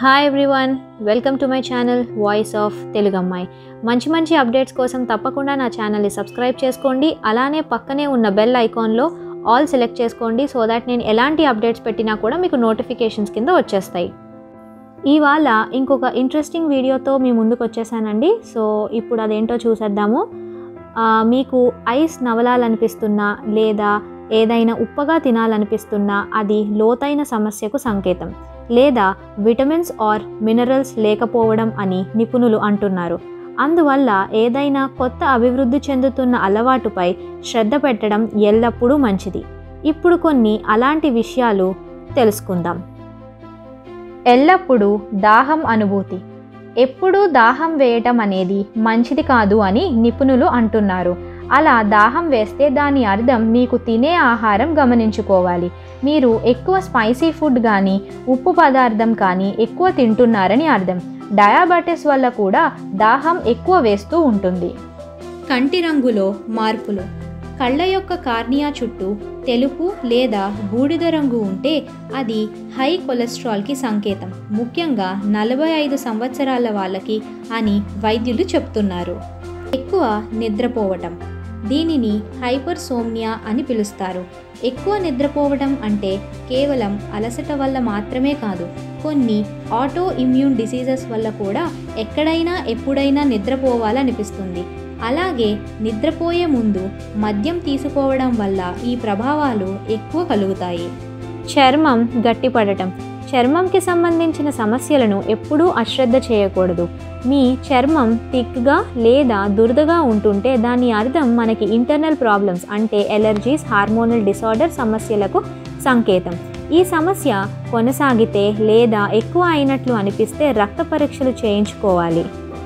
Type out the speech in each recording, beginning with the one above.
hi everyone welcome to my channel voice of Telugu Ammayi మంచి మంచి updates కోసం తప్పకుండా నా ఛానల్ని సబ్స్క్రైబ్ చేసుకోండి అలానే పక్కనే ఉన్న బెల్ ఐకాన్లో ఆల్ సెలెక్ట్ చేసుకోండి సో దాట్ నేను ఎలాంటి అప్డేట్స్ పెట్టినా కూడా మీకు నోటిఫికేషన్స్ కింద వచ్చేస్తాయి ఇవాళ ఇంకొక ఇంట్రెస్టింగ్ వీడియోతో మీ ముందుకు వచ్చేసానండి సో ఇప్పుడు అదేంటో చూసేద్దాము ఆ, మీకు ఐస్ నవలాలనిపిస్తున్నా లేదా ఏదైనా ఉప్పగా తినాలనిపిస్తున్నా అది లోతైన సమస్యకు సంకేతం లేదా విటమిన్స్ ఆర్ మినరల్స్ లేకపోవడం అని నిపుణులు అంటున్నారు అందువల్ల ఏదైనా కొత్త అభివృద్ధి చెందుతున్న అలవాటుపై శ్రద్ధ పెట్టడం ఎల్లప్పుడూ మంచిది ఇప్పుడు కొన్ని అలాంటి విషయాలు తెలుసుకుందాం ఎల్లప్పుడూ దాహం అనుభూతి ఎప్పుడూ దాహం వేయటం అనేది మంచిది కాదు అని నిపుణులు అంటున్నారు అలా దాహం వేస్తే దాని అర్థం మీకు తినే ఆహారం గమనించుకోవాలి మీరు ఎక్కువ స్పైసీ ఫుడ్ కానీ ఉప్పు పదార్థం కానీ ఎక్కువ తింటున్నారని అర్థం డయాబెటిస్ వల్ల కూడా దాహం ఎక్కువ వేస్తూ ఉంటుంది కంటి రంగులో మార్పులు కళ్ళ యొక్క కార్నియా చుట్టూ తెలుపు లేదా బూడిద రంగు ఉంటే అది హై కొలెస్ట్రాల్కి సంకేతం ముఖ్యంగా నలభై ఐదు సంవత్సరాల వాళ్ళకి అని వైద్యులు చెప్తున్నారు ఎక్కువ నిద్రపోవటం దీనిని హైపర్ సోమ్నియా అని పిలుస్తారు ఎక్కువ నిద్రపోవడం అంటే కేవలం అలసట వల్ల మాత్రమే కాదు కొన్ని ఆటో ఇమ్యూన్ డిసీజెస్ వల్ల కూడా ఎక్కడైనా ఎప్పుడైనా నిద్రపోవాలనిపిస్తుంది అలాగే నిద్రపోయే ముందు మద్యం తీసుకోవడం వల్ల ఈ ప్రభావాలు ఎక్కువ కలుగుతాయి చర్మం గట్టిపడటం చర్మంకి సంబంధించిన సమస్యలను ఎప్పుడూ అశ్రద్ధ చేయకూడదు మీ చర్మం థిక్గా లేదా దురదగా ఉంటుంటే దాని అర్థం మనకి ఇంటర్నల్ ప్రాబ్లమ్స్ అంటే ఎలర్జీస్ హార్మోనల్ డిసార్డర్ సమస్యలకు సంకేతం ఈ సమస్య కొనసాగితే లేదా ఎక్కువ అయినట్లు అనిపిస్తే రక్త పరీక్షలు చేయించుకోవాలి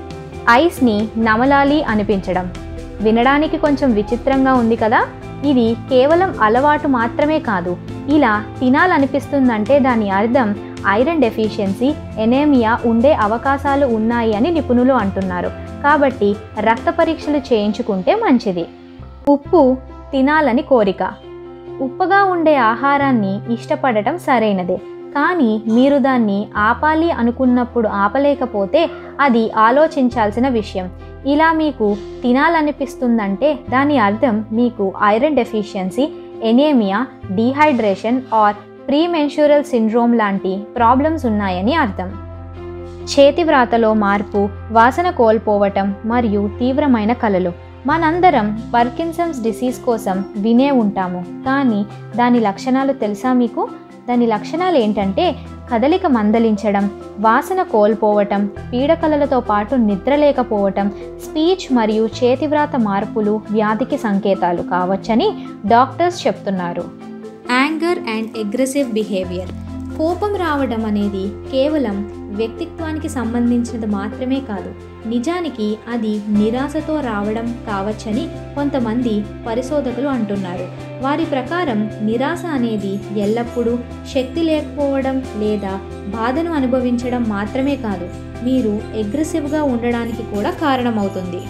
ఐస్ని నమలాలి అనిపించడం వినడానికి కొంచెం విచిత్రంగా ఉంది కదా ఇది కేవలం అలవాటు మాత్రమే కాదు ఇలా తినాలనిపిస్తుందంటే దాని అర్థం ఐరన్ డెఫిషియన్సీ ఎనేమియా ఉండే అవకాశాలు ఉన్నాయి అని నిపుణులు అంటున్నారు కాబట్టి రక్త పరీక్షలు చేయించుకుంటే మంచిది ఉప్పు తినాలని కోరిక ఉప్పగా ఉండే ఆహారాన్ని ఇష్టపడటం సరైనదే కానీ మీరు దాన్ని ఆపాలి అనుకున్నప్పుడు ఆపలేకపోతే అది ఆలోచించాల్సిన విషయం ఇలా మీకు తినాలనిపిస్తుందంటే దాని అర్థం మీకు iron deficiency anaemia dehydration or premenstrual syndrome లాంటి ప్రాబ్లమ్స్ ఉన్నాయని అర్థం చేతి వ్రాతలో మార్పు వాసన కోల్పోవటం మరియు తీవ్రమైన కలలు మనందరం పర్కిన్సన్స్ డిసీజ్ కోసం వినే ఉంటాము కానీ దాని లక్షణాలు తెలుసా మీకు దాని లక్షణాలు ఏంటంటే కదలిక మందలించడం వాసన కోల్పోవటం పీడకలలతో పాటు నిద్ర లేకపోవటం స్పీచ్ మరియు చేతివ్రాత మార్పులు వ్యాధికి సంకేతాలు కావచ్చని డాక్టర్స్ చెప్తున్నారు యాంగర్ అండ్ అగ్రెసివ్ బిహేవియర్ కోపం రావడం అనేది కేవలం వ్యక్తిత్వానికి సంబంధించినది మాత్రమే కాదు నిజానికి అది నిరాశతో రావడం కావచ్చని కొంతమంది పరిశోధకులు అంటున్నారు వారి ప్రకారం నిరాశ అనేది ఎల్లప్పుడూ శక్తి లేకపోవడం లేదా బాధను అనుభవించడం మాత్రమే కాదు మీరు అగ్రెసివ్గా ఉండడానికి కూడా కారణమవుతుంది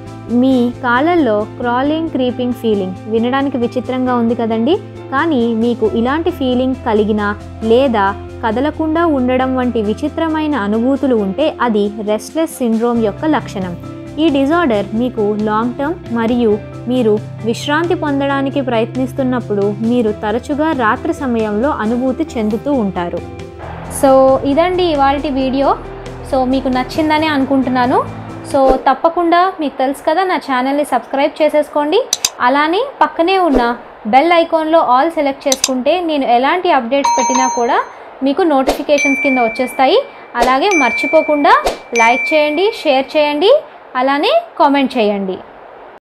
మీ కాళ్ళల్లో క్రాలింగ్ క్రీపింగ్ ఫీలింగ్ వినడానికి విచిత్రంగా ఉంది కదండి కానీ మీకు ఇలాంటి ఫీలింగ్ కలిగిన లేదా కదలకుండా ఉండడం వంటి విచిత్రమైన అనుభూతులు ఉంటే అది రెస్ట్లెస్ సిండ్రోమ్ యొక్క లక్షణం ఈ డిజార్డర్ మీకు లాంగ్ టర్మ్ మరియు మీరు విశ్రాంతి పొందడానికి ప్రయత్నిస్తున్నప్పుడు మీరు తరచుగా రాత్రి సమయంలో అనుభూతి చెందుతూ ఉంటారు సో ఇదండి ఇవాళ వీడియో సో మీకు నచ్చిందని అనుకుంటున్నాను సో తప్పకుండా మీకు తెలుసు కదా నా ఛానల్ని సబ్స్క్రైబ్ చేసేసుకోండి అలానే పక్కనే ఉన్న బెల్ ఐకాన్లో ఆల్ సెలెక్ట్ చేసుకుంటే నేను ఎలాంటి అప్డేట్స్ పెట్టినా కూడా మీకు నోటిఫికేషన్స్ కింద వచ్చేస్తాయి అలాగే మర్చిపోకుండా లైక్ చేయండి షేర్ చేయండి అలానే కామెంట్ చేయండి